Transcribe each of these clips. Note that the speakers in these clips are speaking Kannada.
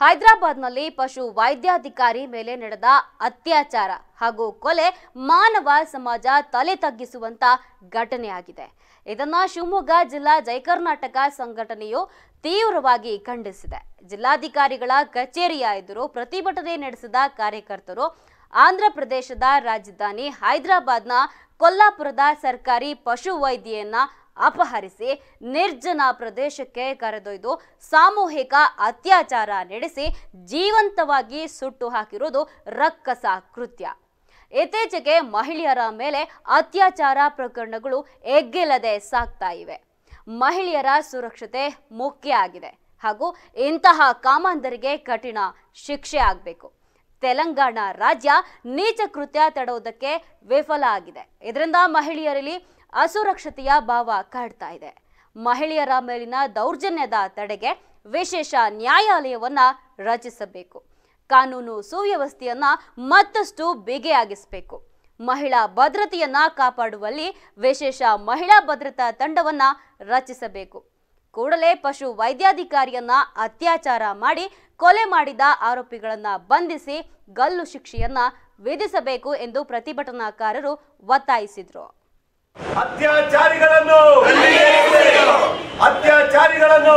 ಹೈದರಾಬಾದ್ನಲ್ಲಿ ಪಶು ವೈದ್ಯಾಧಿಕಾರಿ ಮೇಲೆ ನಡೆದ ಅತ್ಯಾಚಾರ ಹಾಗೂ ಕೊಲೆ ಮಾನವ ಸಮಾಜ ತಲೆ ತಗ್ಗಿಸುವಂತ ಘಟನೆಯಾಗಿದೆ ಇದನ್ನ ಶಿವಮೊಗ್ಗ ಜಿಲ್ಲಾ ಜೈ ಕರ್ನಾಟಕ ಸಂಘಟನೆಯು ತೀವ್ರವಾಗಿ ಖಂಡಿಸಿದೆ ಜಿಲ್ಲಾಧಿಕಾರಿಗಳ ಕಚೇರಿಯ ಎದುರು ಪ್ರತಿಭಟನೆ ನಡೆಸಿದ ಕಾರ್ಯಕರ್ತರು ಆಂಧ್ರ ಪ್ರದೇಶದ ರಾಜಧಾನಿ ಹೈದರಾಬಾದ್ನ ಕೊಲ್ಲಾಪುರದ ಸರ್ಕಾರಿ ಪಶು ವೈದ್ಯೆಯನ್ನ ಅಪಹರಿಸಿ ನಿರ್ಜನ ಪ್ರದೇಶಕ್ಕೆ ಕರೆದೊಯ್ದು ಸಾಮೂಹಿಕ ಅತ್ಯಾಚಾರ ನಡೆಸಿ ಜೀವಂತವಾಗಿ ಸುಟ್ಟು ಹಾಕಿರುವುದು ರಕ್ಕಸ ಕೃತ್ಯ ಇತ್ತೀಚೆಗೆ ಮಹಿಳೆಯರ ಮೇಲೆ ಅತ್ಯಾಚಾರ ಪ್ರಕರಣಗಳು ಎಗ್ಗಿಲ್ಲದೆ ಸಾಗ್ತಾ ಇವೆ ಮಹಿಳೆಯರ ಸುರಕ್ಷತೆ ಮುಖ್ಯ ಆಗಿದೆ ಹಾಗೂ ಇಂತಹ ಕಾಮಾಂಧರಿಗೆ ಕಠಿಣ ಶಿಕ್ಷೆ ಆಗಬೇಕು ತೆಲಂಗಾಣ ರಾಜ್ಯ ನೀಚ ಕೃತ್ಯ ತಡೆಯುವುದಕ್ಕೆ ವಿಫಲ ಆಗಿದೆ ಇದರಿಂದ ಮಹಿಳೆಯರಲ್ಲಿ ಅಸುರಕ್ಷತೆಯ ಭಾವ ಕಾಡ್ತಾ ಇದೆ ಮಹಿಳೆಯರ ಮೇಲಿನ ದೌರ್ಜನ್ಯದ ತಡೆಗೆ ವಿಶೇಷ ನ್ಯಾಯಾಲಯವನ್ನ ರಚಿಸಬೇಕು ಕಾನೂನು ಸುವ್ಯವಸ್ಥೆಯನ್ನ ಮತ್ತಷ್ಟು ಬಿಗಿಯಾಗಿಸಬೇಕು ಮಹಿಳಾ ಭದ್ರತೆಯನ್ನ ಕಾಪಾಡುವಲ್ಲಿ ವಿಶೇಷ ಮಹಿಳಾ ಭದ್ರತಾ ತಂಡವನ್ನ ರಚಿಸಬೇಕು ಕೂಡಲೇ ಪಶು ವೈದ್ಯಾಧಿಕಾರಿಯನ್ನ ಅತ್ಯಾಚಾರ ಮಾಡಿ ಕೊಲೆ ಮಾಡಿದ ಆರೋಪಿಗಳನ್ನ ಬಂಧಿಸಿ ಗಲ್ಲು ಶಿಕ್ಷೆಯನ್ನ ವಿಧಿಸಬೇಕು ಎಂದು ಪ್ರತಿಭಟನಾಕಾರರು ಒತ್ತಾಯಿಸಿದ್ರು ಅತ್ಯಾಚಾರಿಗಳನ್ನು ಅತ್ಯಾಚಾರಿಗಳನ್ನು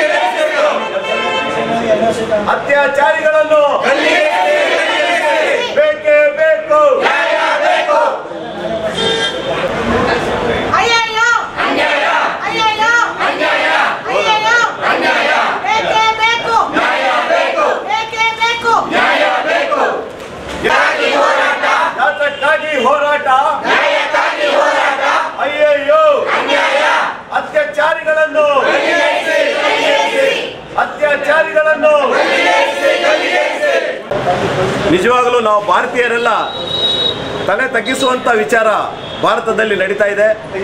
ಅತ್ಯಾಚಾರಿಗಳನ್ನು ಬೇಕೇ ಬೇಕು ಅಯ್ಯಯ್ಯೋ ಅಯ್ಯಯ್ಯೋ ಅಯ್ಯಯ್ಯೋ ಬೇಕೇ ಬೇಕು ಬೇಕೇ ಬೇಕು ಯಾತಕ್ಕಾಗಿ ಹೋರಾಟ ಅಯ್ಯಯ್ಯೋ ಅತ್ಯಾಚಾರಿಗಳನ್ನು ಅತ್ಯಾಚಾರಿಗಳನ್ನು ನಿಜವಾಗಲೂ ನಾವು ಭಾರತೀಯರೆಲ್ಲ ತಲೆ ತಗ್ಗಿಸುವಂತ ವಿಚಾರ ಭಾರತದಲ್ಲಿ ನಡೀತಾ ಇದೆ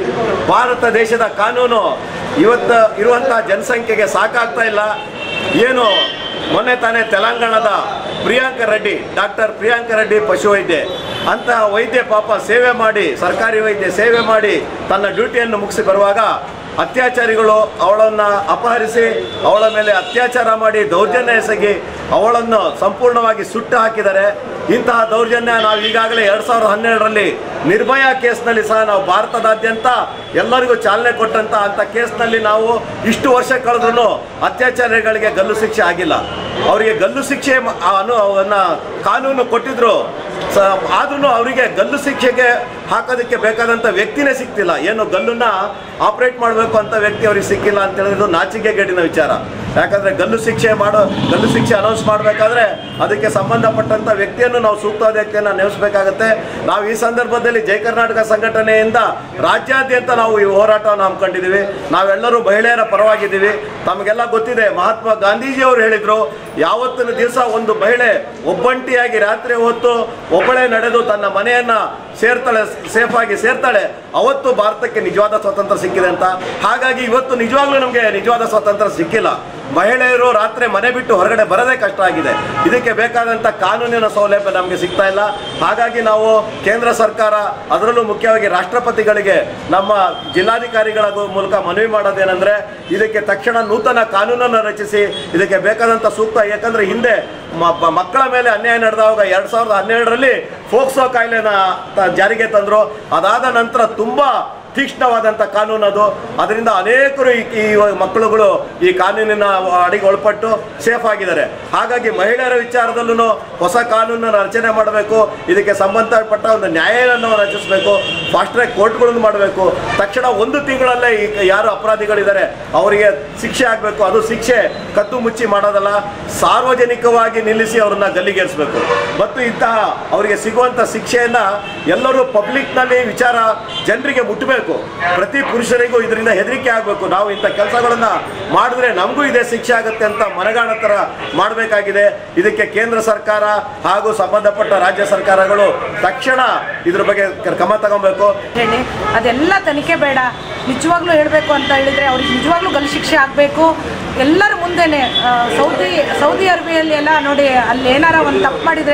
ಭಾರತ ದೇಶದ ಕಾನೂನು ಇವತ್ತು ಇರುವಂತಹ ಜನಸಂಖ್ಯೆಗೆ ಸಾಕಾಗ್ತಾ ಇಲ್ಲ ಏನು ಮೊನ್ನೆ ತಾನೇ ತೆಲಂಗಾಣದ ಪ್ರಿಯಾಂಕ ರೆಡ್ಡಿ ಡಾಕ್ಟರ್ ಪ್ರಿಯಾಂಕ ರೆಡ್ಡಿ ಪಶುವೈದ್ಯೆ ಅಂತಹ ವೈದ್ಯ ಪಾಪ ಸೇವೆ ಮಾಡಿ ಸರ್ಕಾರಿ ವೈದ್ಯ ಸೇವೆ ಮಾಡಿ ತನ್ನ ಡ್ಯೂಟಿಯನ್ನು ಮುಗಿಸಿ ಬರುವಾಗ ಅತ್ಯಾಚಾರಿಗಳು ಅವಳನ್ನು ಅಪಹರಿಸಿ ಅವಳ ಮೇಲೆ ಅತ್ಯಾಚಾರ ಮಾಡಿ ದೌರ್ಜನ್ಯ ಎಸಗಿ ಅವಳನ್ನು ಸಂಪೂರ್ಣವಾಗಿ ಸುಟ್ಟು ಹಾಕಿದ್ದಾರೆ ಇಂತಹ ದೌರ್ಜನ್ಯ ನಾವು ಈಗಾಗಲೇ ಎರಡು ಸಾವಿರದ ಹನ್ನೆರಡರಲ್ಲಿ ನಿರ್ಭಯ ಕೇಸ್ನಲ್ಲಿ ಸಹ ನಾವು ಭಾರತದಾದ್ಯಂತ ಎಲ್ಲರಿಗೂ ಚಾಲನೆ ಕೊಟ್ಟಂತ ಅಂತ ಕೇಸ್ನಲ್ಲಿ ನಾವು ಇಷ್ಟು ವರ್ಷ ಕಳೆದ್ರೂ ಅತ್ಯಾಚಾರಿಗಳಿಗೆ ಗಲ್ಲು ಶಿಕ್ಷೆ ಆಗಿಲ್ಲ ಅವರಿಗೆ ಗಲ್ಲು ಶಿಕ್ಷೆ ಮ- ಅನು ಅವನ್ನ ಕಾನೂನು ಕೊಟ್ಟಿದ್ರು ಸ ಆದ್ರೂ ಅವರಿಗೆ ಗಲ್ಲು ಶಿಕ್ಷೆಗೆ ಹಾಕೋದಕ್ಕೆ ಬೇಕಾದಂಥ ವ್ಯಕ್ತಿನೇ ಸಿಗ್ತಿಲ್ಲ ಏನು ಗಲ್ಲನ್ನ ಆಪರೇಟ್ ಮಾಡಬೇಕು ಅಂತ ವ್ಯಕ್ತಿ ಅವ್ರಿಗೆ ಸಿಕ್ಕಿಲ್ಲ ಅಂತ ಹೇಳಿದ್ರು ನಾಚಿಕೆಗೇಡಿನ ವಿಚಾರ ಯಾಕಂದ್ರೆ ಗಲ್ಲು ಶಿಕ್ಷೆ ಮಾಡೋ ಗಲ್ಲು ಶಿಕ್ಷೆ ಅನೌನ್ಸ್ ಮಾಡಬೇಕಾದ್ರೆ ಅದಕ್ಕೆ ಸಂಬಂಧಪಟ್ಟಂತ ವ್ಯಕ್ತಿಯನ್ನು ನಾವು ಸೂಕ್ತ ವ್ಯಕ್ತಿಯನ್ನು ನೇಮಿಸಬೇಕಾಗತ್ತೆ ನಾವು ಈ ಸಂದರ್ಭದಲ್ಲಿ ಜೈ ಕರ್ನಾಟಕ ಸಂಘಟನೆಯಿಂದ ರಾಜ್ಯಾದ್ಯಂತ ನಾವು ಈ ಹೋರಾಟವನ್ನು ಹಮ್ಮಿಕೊಂಡಿದ್ದೀವಿ ನಾವೆಲ್ಲರೂ ಮಹಿಳೆಯರ ಪರವಾಗಿದ್ದೀವಿ ತಮಗೆಲ್ಲ ಗೊತ್ತಿದೆ ಮಹಾತ್ಮ ಗಾಂಧೀಜಿಯವರು ಹೇಳಿದ್ರು ಯಾವತ್ತಿನ ದಿವಸ ಒಂದು ಮಹಿಳೆ ಒಬ್ಬಂಟಿಯಾಗಿ ರಾತ್ರಿ ಹೊತ್ತು ಒಬ್ಬಳೇ ನಡೆದು ತನ್ನ ಮನೆಯನ್ನ ಸೇರ್ತಾಳೆ ಸೇಫ್ ಆಗಿ ಸೇರ್ತಾಳೆ ಅವತ್ತು ಭಾರತಕ್ಕೆ ನಿಜವಾದ ಸ್ವಾತಂತ್ರ್ಯ ಸಿಕ್ಕಿದೆ ಅಂತ ಹಾಗಾಗಿ ಇವತ್ತು ನಿಜವಾಗ್ಲೂ ನಮಗೆ ನಿಜವಾದ ಸ್ವಾತಂತ್ರ್ಯ ಸಿಕ್ಕಿಲ್ಲ ಮಹಿಳೆಯರು ರಾತ್ರಿ ಮನೆ ಬಿಟ್ಟು ಹೊರಗಡೆ ಬರೋದೇ ಕಷ್ಟ ಆಗಿದೆ ಇದಕ್ಕೆ ಬೇಕಾದಂಥ ಕಾನೂನಿನ ಸೌಲಭ್ಯ ನಮಗೆ ಸಿಗ್ತಾ ಇಲ್ಲ ಹಾಗಾಗಿ ನಾವು ಕೇಂದ್ರ ಸರ್ಕಾರ ಅದರಲ್ಲೂ ಮುಖ್ಯವಾಗಿ ರಾಷ್ಟ್ರಪತಿಗಳಿಗೆ ನಮ್ಮ ಜಿಲ್ಲಾಧಿಕಾರಿಗಳ ಗು- ಮೂಲಕ ಮನವಿ ಮಾಡೋದೇನೆಂದ್ರೆ ಇದಕ್ಕೆ ತಕ್ಷಣ ನೂತನ ಕಾನೂನನ್ನು ರಚಿಸಿ ಇದಕ್ಕೆ ಬೇಕಾದಂಥ ಸೂಕ್ತ ಯಾಕಂದ್ರೆ ಹಿಂದೆ ಮ- ಮ- ಮಕ್ಕಳ ಮೇಲೆ ಅನ್ಯಾಯ ನಡೆದಾಗ ಎರಡ್ ಸಾವಿರದ ಹನ್ನೆರಡರಲ್ಲಿ ಫೋಕ್ಸೋ ಕಾಯ್ದೆನ ತ- ಜಾರಿಗೆ ತಂದ್ರು ಅದಾದ ನಂತರ ತುಂಬಾ ತೀಕ್ಷ್ಣವಾದಂಥ ಕಾನೂನು ಅದು ಅದರಿಂದ ಅನೇಕರು ಈ ಈ ಮಕ್ಕಳುಗಳು ಈ ಕಾನೂನಿನ ಅಡಿಗೆ ಒಳಪಟ್ಟು ಸೇಫ್ ಆಗಿದ್ದಾರೆ ಹಾಗಾಗಿ ಮಹಿಳೆಯರ ವಿಚಾರದಲ್ಲೂ ಹೊಸ ಕಾನೂನನ್ನು ರಚನೆ ಮಾಡಬೇಕು ಇದಕ್ಕೆ ಸಂಬಂಧಪಟ್ಟ ಒಂದು ನ್ಯಾಯಾಲಯವನ್ನು ರಚಿಸಬೇಕು ಫಾಸ್ಟ್ ಟ್ರ್ಯಾಕ್ ಕೋರ್ಟ್ಗಳನ್ನು ಮಾಡಬೇಕು ತಕ್ಷಣ ಒಂದು ತಿಂಗಳಲ್ಲೇ ಈ ಯಾರು ಅಪರಾಧಿಗಳಿದ್ದಾರೆ ಅವರಿಗೆ ಶಿಕ್ಷೆ ಆಗಬೇಕು ಅದು ಶಿಕ್ಷೆ ಕತ್ತು ಮುಚ್ಚಿ ಮಾಡೋದಲ್ಲ ಸಾರ್ವಜನಿಕವಾಗಿ ನಿಲ್ಲಿಸಿ ಅವ್ರನ್ನ ಗಲ್ಲಿಗೇರಿಸಬೇಕು ಮತ್ತು ಇಂತಹ ಅವರಿಗೆ ಸಿಗುವಂಥ ಶಿಕ್ಷೆಯನ್ನ ಎಲ್ಲರೂ ಪಬ್ಲಿಕ್ನಲ್ಲಿ ವಿಚಾರ ಜನರಿಗೆ ಮುಟ್ಟಬೇಕು ಪ್ರತಿ ಪುರುಷರಿಗೂ ಇದರಿಂದ ಹೆದರಿಕೆ ಆಗಬೇಕು ನಾವು ಇಂಥ ಕೆಲಸಗಳನ್ನ ಮಾಡಿದ್ರೆ ನಮಗೂ ಇದೇ ಶಿಕ್ಷೆ ಆಗುತ್ತೆ ಅಂತ ಮನಗಾಣ ಥರ ಮಾಡಬೇಕಾಗಿದೆ ಇದಕ್ಕೆ ಕೇಂದ್ರ ಸರ್ಕಾರ ಹಾಗೂ ಸಂಬಂಧಪಟ್ಟ ರಾಜ್ಯ ಸರ್ಕಾರಗಳು ತಕ್ಷಣ ಇದ್ರ ಬಗ್ಗೆ ಕ್ರಮ ತಗೊಬೇಕು ಹೇಳಿ ಅದೆಲ್ಲ ತನಿಖೆ ಬೇಡ ನಿಜವಾಗ್ಲೂ ಹೇಳಬೇಕು ಅಂತ ಹೇಳಿದ್ರೆ ಅವ್ರಿಗೆ ನಿಜವಾಗ್ಲೂ ಗಲ್ಲು ಶಿಕ್ಷೆ ಆಗಬೇಕು ಎಲ್ಲರ ಮುಂದೆನೆ ಆ, ಸೌದಿ ಸೌದಿ ಅರೇಬಿಯಲ್ಲಿ ಎಲ್ಲ ನೋಡಿ ಅಲ್ಲಿ ಏನಾರ ಒಂದು ತಪ್ಪು ಮಾಡಿದರೆ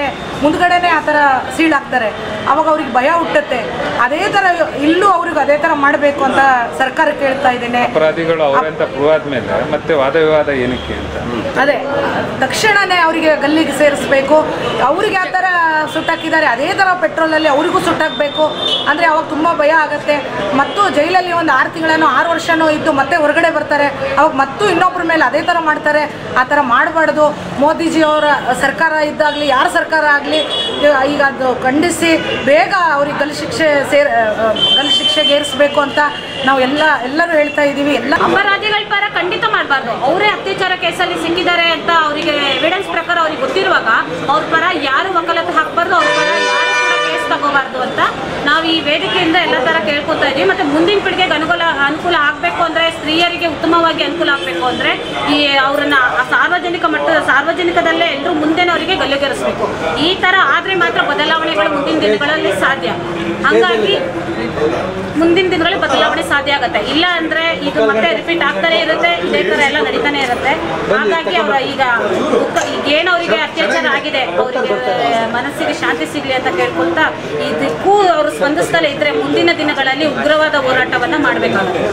ಮುಂದ್ಗಡೆನೆ ಆ ಥರ ಸೀಳಾಕ್ತಾರೆ ಅವಾಗ ಅವ್ರಿಗೆ ಭಯ ಹುಟ್ಟುತ್ತೆ ಅದೇ ಥರ ಇಲ್ಲೂ ಅವ್ರಿಗೆ ಅದೇ ಥರ ಮಾಡಬೇಕು ಅಂತ ಸರ್ಕಾರಕ್ಕೆ ಹೇಳ್ತಾ ಇದ್ದೇನೆ ಅಪರಾಧಿಗಳು ಅವರಂತ ಪ್ರೂವ್ ಆದ್ಮೇಲೆ ಮತ್ತೆ ವಾದ ವಿವಾದ ಏನಕ್ಕೆ ಅಂತ ಅದೇ ತಕ್ಷಣನೇ ಅವರಿಗೆ ಗಲ್ಲಿಗೆ ಸೇರಿಸ್ಬೇಕು ಅವ್ರಿಗೆ ಯಾವ ಥರ ಸುಟ್ಟಾಕಿದ್ದಾರೆ ಅದೇ ಥರ ಪೆಟ್ರೋಲಲ್ಲಿ ಅವರಿಗೂ ಸುಟ್ಟಾಕಬೇಕು ಅಂದರೆ ಅವಾಗ ತುಂಬ ಭಯ ಆಗುತ್ತೆ ಮತ್ತು ಜೈಲಲ್ಲಿ ಒಂದು ಆರು ತಿಂಗಳೇನೋ ಆರು ವರ್ಷನೋ ಇದ್ದು ಮತ್ತೆ ಹೊರಗಡೆ ಬರ್ತಾರೆ ಅವಾಗ ಮತ್ತು ಇನ್ನೊಬ್ಬರ ಮೇಲೆ ಅದೇ ಥರ ಮಾಡ್ತಾರೆ ಆ ಥರ ಮಾಡಬಾರ್ದು ಮೋದಿಜಿಯವರ ಸರ್ಕಾರ ಇದ್ದಾಗಲಿ ಯಾರ ಸರ್ಕಾರ ಆಗಲಿ ಈಗ ಅದು ಖಂಡಿಸಿ ಬೇಗ ಅವ್ರಿಗೆ ಗಲ್ಲು ಶಿಕ್ಷೆ ಸೇರ್ ಗಲ್ಲು ಶಿಕ್ಷೆಗೆ ಏರಿಸಬೇಕು ಅಂತ ನಾವು ಎಲ್ಲ ಎಲ್ಲರೂ ಹೇಳ್ತಾ ಇದ್ದೀವಿ ಎಲ್ಲ ಅಪರಾಧಿಗಳ ಪರ ಖಂಡಿತ ಮಾಡಬಾರ್ದು ಅವರೇ ಅತ್ಯಾಚಾರ ಕೇಸಲ್ಲಿ ಸಿಕ್ಕಿದ್ದಾರೆ ಅಂತ ಅವರಿಗೆ ಎವಿಡೆನ್ಸ್ ಪ್ರಕಾರ ಅವ್ರಿಗೆ ಗೊತ್ತಿರುವಾಗ ಅವ್ರ ಪರ ಯಾರು ವಕಾಲತ್ತು ಹಾಕಬಾರ್ದು ಅವ್ರ ಪರ ಯಾರು ಕೂಡ ಕೇಸ್ ತಗೋಬಾರ್ದು ಅಂತ ನಾವು ಈ ವೇದಿಕೆಯಿಂದ ಎಲ್ಲ ತರ ಕೇಳ್ಕೊತಾ ಇದೀವಿ ಮತ್ತೆ ಮುಂದಿನ ಪೀಳಿಗೆಗೆ ಅನುಕೂಲ ಅನುಕೂಲ ಆಗಬೇಕು ಅಂದ್ರೆ ಸ್ತ್ರೀಯರಿಗೆ ಉತ್ತಮವಾಗಿ ಅನುಕೂಲ ಆಗಬೇಕು ಅಂದ್ರೆ ಈ ಅವರನ್ನ ಸಾರ್ವಜನಿಕ ಮಟ್ಟದ ಸಾರ್ವಜನಿಕದಲ್ಲೇ ಎಲ್ಲರೂ ಮುಂದೆನೇ ಅವರಿಗೆ ಗಲ್ಲಿಗೇರಿಸಬೇಕು ಈ ತರ ಆದ್ರೆ ಮಾತ್ರ ಬದಲಾವಣೆಗಳು ಮುಂದಿನ ದಿನಗಳಲ್ಲಿ ಸಾಧ್ಯ ಹಂಗಾಗಿ ಮುಂದಿನ ದಿನಗಳಲ್ಲಿ ಬದಲಾವಣೆ ಸಾಧ್ಯ ಆಗುತ್ತೆ ಇಲ್ಲ ಅಂದ್ರೆ ಇದು ಮತ್ತೆ ರಿಪೀಟ್ ಆಗ್ತಾನೆ ಇರುತ್ತೆ ಇದೇ ತರ ಎಲ್ಲ ನಡೀತಾನೆ ಇರುತ್ತೆ ಹಾಗಾಗಿ ಅವರ ಈಗ ದುಃಖ- ಈಗ ಏನು ಅವರಿಗೆ ಅತ್ಯಾಚಾರ ಆಗಿದೆ ಅವರಿಗೆ ಮನಸ್ಸಿಗೆ ಶಾಂತಿ ಸಿಗ್ಲಿ ಅಂತ ಕೇಳ್ಕೊಳ್ತಾ ಇದಕ್ಕೂ ಅವರು ಸ್ಪಂದಿಸ್ತಲೇ ಇದ್ರೆ ಮುಂದಿನ ದಿನಗಳಲ್ಲಿ ಉಗ್ರವಾದ ಹೋರಾಟವನ್ನ ಮಾಡಬೇಕಾಗುತ್ತೆ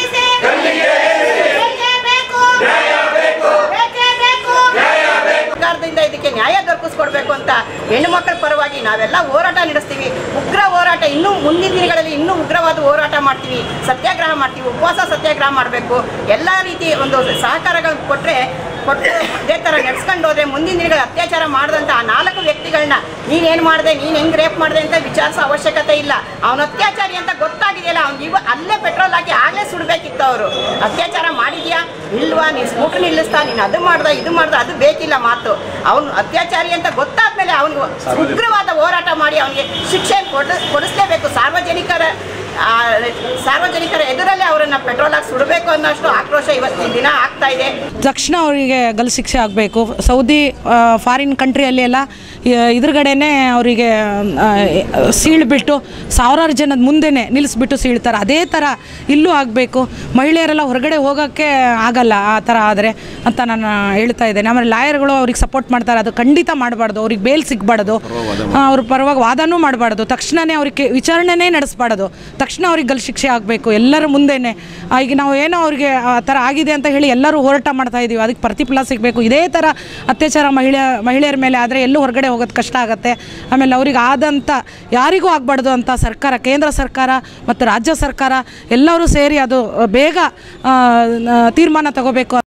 ಸರ್ಕಾರದಿಂದ ಇದಕ್ಕೆ ನ್ಯಾಯ ದೊರಕಿಸ್ಕೊಡ್ಬೇಕು ಅಂತ ಹೆಣ್ಣು ಮಕ್ಕಳ ಪರವಾಗಿ ನಾವೆಲ್ಲ ಹೋರಾಟ ನಡೆಸ್ತೀವಿ ಉಗ್ರ ಹೋರಾಟ ಇನ್ನೂ ಮುಂದಿನ ದಿನಗಳಲ್ಲಿ ಇನ್ನೂ ಉಗ್ರವಾದ ಹೋರಾಟ ಮಾಡ್ತೀವಿ ಸತ್ಯಾಗ್ರಹ ಮಾಡ್ತೀವಿ ಉಪವಾಸ ಸತ್ಯಾಗ್ರಹ ಮಾಡಬೇಕು ಎಲ್ಲ ರೀತಿ ಒಂದು ಸಹಕಾರಗಳನ್ನು ಕೊಟ್ಟರೆ ಕೊಟ್ಟು ಇದೇ ಥರ ನಡ್ಸ್ಕೊಂಡು ಹೋದ್ರೆ ಮುಂದಿನ ದಿನಗಳ ಅತ್ಯಾಚಾರ ಮಾಡಿದಂಥ ಆ ನಾಲ್ಕು ವ್ಯಕ್ತಿಗಳನ್ನ ನೀನೇನು ಮಾಡಿದೆ ನೀನು ಹೆಂಗೆ ರೇಪ್ ಮಾಡಿದೆ ಅಂತ ವಿಚಾರಿಸೋ ಅವಶ್ಯಕತೆ ಇಲ್ಲ ಅವನು ಅತ್ಯಾಚಾರಿ ಅಂತ ಗೊತ್ತಾಗಿದೆಯಲ್ಲ ಅವ್ನು ಇವ ಅಲ್ಲೇ ಪೆಟ್ರೋಲ್ ಹಾಕಿ ಆಗಲೇ ಸುಡಬೇಕಿತ್ತು ಅವರು ಅತ್ಯಾಚಾರ ಮಾಡಿದ್ಯಾ ಇಲ್ವಾ ನೀನು ಸ್ಕೂಟರ್ ನಿಲ್ಲಿಸ್ತಾ ನೀನು ಅದು ಮಾಡ್ದ ಇದು ಮಾಡ್ದ ಅದು ಬೇಕಿಲ್ಲ ಮಾತು ಅವನು ಅತ್ಯಾಚಾರಿ ಅಂತ ಗೊತ್ತಾದ್ಮೇಲೆ ಅವನಿಗೆ ಉಗ್ರವಾದ ಹೋರಾಟ ಮಾಡಿ ಅವನಿಗೆ ಶಿಕ್ಷೆ ಕೊಡ ಕೊಡಿಸ್ಲೇಬೇಕು ಸಾರ್ವಜನಿಕರ ಆ, ಸಾರ್ವಜನಿಕರ ಎದುರಲ್ಲೇ ಅವರನ್ನ ಪೆಟ್ರೋಲ್ ಹಾಕಿ ಸುಡಬೇಕು ಅನ್ನೋಷ್ಟು ಆಕ್ರೋಶ ಇವತ್ತಿನ ದಿನ ಆಗ್ತಾ ಇದೆ ತಕ್ಷಣ ಅವರಿಗೆ ಗಲ್ ಶಿಕ್ಷೆ ಆಗಬೇಕು ಸೌದಿ ಫಾರಿನ್ ಕಂಟ್ರಿಯಲ್ಲಿ ಎಲ್ಲ ಇದ್ರಗಡೆನೆ ಅವರಿಗೆ ಸೀಳ್ಬಿಟ್ಟು ಸಾವಿರಾರು ಜನದ ಮುಂದೆನೆ ನಿಲ್ಲಿಸ್ಬಿಟ್ಟು ಸೀಳ್ತಾರೆ ಅದೇ ಥರ ಇಲ್ಲೂ ಆಗಬೇಕು ಮಹಿಳೆಯರೆಲ್ಲ ಹೊರಗಡೆ ಹೋಗೋಕ್ಕೆ ಆಗಲ್ಲ ಆ ಥರ ಆದರೆ ಅಂತ ನಾನು ಹೇಳ್ತಾ ಇದ್ದೇನೆ ಆಮೇಲೆ ಲಾಯರ್ಗಳು ಅವ್ರಿಗೆ ಸಪೋರ್ಟ್ ಮಾಡ್ತಾರೆ ಅದು ಖಂಡಿತ ಮಾಡಬಾರ್ದು ಅವ್ರಿಗೆ ಬೇಲ್ ಸಿಗಬಾರ್ದು ಅವ್ರ ಪರವಾಗಿ ವಾದನೂ ಮಾಡಬಾರ್ದು ತಕ್ಷಣವೇ ಅವ್ರಿಗೆ ವಿಚಾರಣೆನೇ ನಡೆಸಬಾರ್ದು ತಕ್ಷಣ ಅವ್ರಿಗೆ ಗಲ್ ಶಿಕ್ಷೆ ಆಗಬೇಕು ಎಲ್ಲರ ಮುಂದೆನೆ ಆ, ಈಗ ನಾವು ಏನೋ ಅವ್ರಿಗೆ ಆ ಥರ ಆಗಿದೆ ಅಂತ ಹೇಳಿ ಎಲ್ಲರೂ ಹೋರಾಟ ಮಾಡ್ತಾ ಇದ್ದೀವಿ ಅದಕ್ಕೆ ಪ್ರತಿಫಲ ಸಿಗಬೇಕು ಇದೇ ಥರ ಅತ್ಯಾಚಾರ ಮಹಿಳೆ ಮಹಿಳೆಯರ ಮೇಲೆ ಆದರೆ ಎಲ್ಲೂ ಹೊರಗಡೆ ಹೋಗೋದು ಕಷ್ಟ ಆಗುತ್ತೆ ಆಮೇಲೆ ಅವ್ರಿಗೆ ಆದಂಥ ಯಾರಿಗೂ ಆಗಬಾರ್ದು ಅಂತ ಸರ್ಕಾರ ಕೇಂದ್ರ ಸರ್ಕಾರ ಮತ್ತು ರಾಜ್ಯ ಸರ್ಕಾರ ಎಲ್ಲರೂ ಸೇರಿ ಅದು ಬೇಗ ಆ, ತೀರ್ಮಾನ ತಗೋಬೇಕು